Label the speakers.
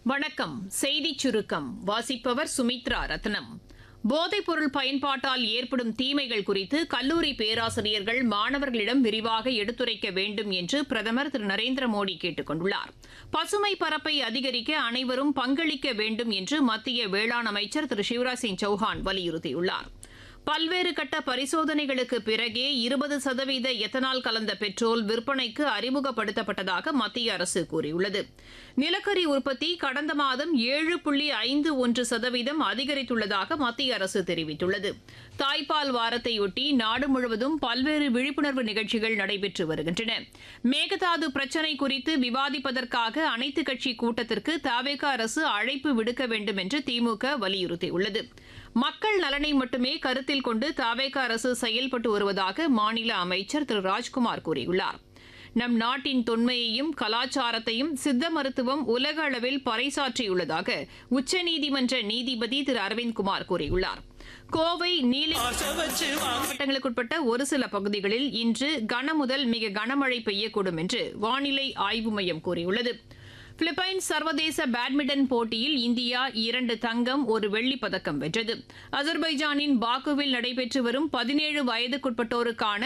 Speaker 1: வணக்கம் செய்திச் சுருக்கம் வாசிப்பவர் சுமித்ரா ரத்னம் போதைப்பொருள் பயன்பாட்டால் ஏற்படும் தீமைகள் குறித்து கல்லூரி பேராசிரியர்கள் மாணவர்களிடம் விரிவாக எடுத்துரைக்க வேண்டும் என்று பிரதமர் திரு நரேந்திர மோடி கேட்டுக் கொண்டுள்ளார் பசுமை பரப்பை அதிகரிக்க அனைவரும் பங்களிக்க வேண்டும் என்று மத்திய வேளாண் அமைச்சர் திரு சிவராஜ் சிங் சௌஹான் வலியுறுத்தியுள்ளார் பல்வேறு கட்ட பரிசோதனைகளுக்கு பிறகே இருபது சதவீத எத்தனால் கலந்த பெட்ரோல் விற்பனைக்கு அறிமுகப்படுத்தப்பட்டதாக மத்திய அரசு கூறியுள்ளது நிலக்கரி உற்பத்தி கடந்த மாதம் ஏழு புள்ளி ஐந்து ஒன்று சதவீதம் அதிகரித்துள்ளதாக மத்திய அரசு தெரிவித்துள்ளது தாய்ப்பால் வாரத்தையொட்டி நாடு முழுவதும் பல்வேறு விழிப்புணர்வு நிகழ்ச்சிகள் நடைபெற்று வருகின்றன மேகதாது பிரச்சினை குறித்து விவாதிப்பதற்காக அனைத்துக் கட்சி கூட்டத்திற்கு தாவேக அரசு அழைப்பு விடுக்க வேண்டும் என்று திமுக வலியுறுத்தியுள்ளது மக்கள் நலனை மட்டுமே கருத்தில் கொண்டு தாவேக அரசு செயல்பட்டு வருவதாக மாநில அமைச்சர் திரு ராஜ்குமார் கூறியுள்ளார் நம் நாட்டின் தொன்மையையும் கலாச்சாரத்தையும் சித்த மருத்துவம் உலக அளவில் பறைசாற்றியுள்ளதாக உச்சநீதிமன்ற நீதிபதி திரு அரவிந்த்குமார் கூறியுள்ளார் கோவை நீலகிரி மாவட்டங்களுக்குட்பட்ட ஒரு சில பகுதிகளில் இன்று கனமுதல் மிக கனமழை பெய்யக்கூடும் என்று வானிலை ஆய்வு மையம் கூறியுள்ளது பிலிப்பைன்ஸ் சர்வதேச பேட்மிண்டன் போட்டியில் இந்தியா இரண்டு தங்கம் ஒரு வெள்ளிப் பதக்கம் வென்றது அஜர்பைஜானின் பாக்குவில் நடைபெற்று வரும் பதினேழு வயதுக்குட்பட்டோருக்கான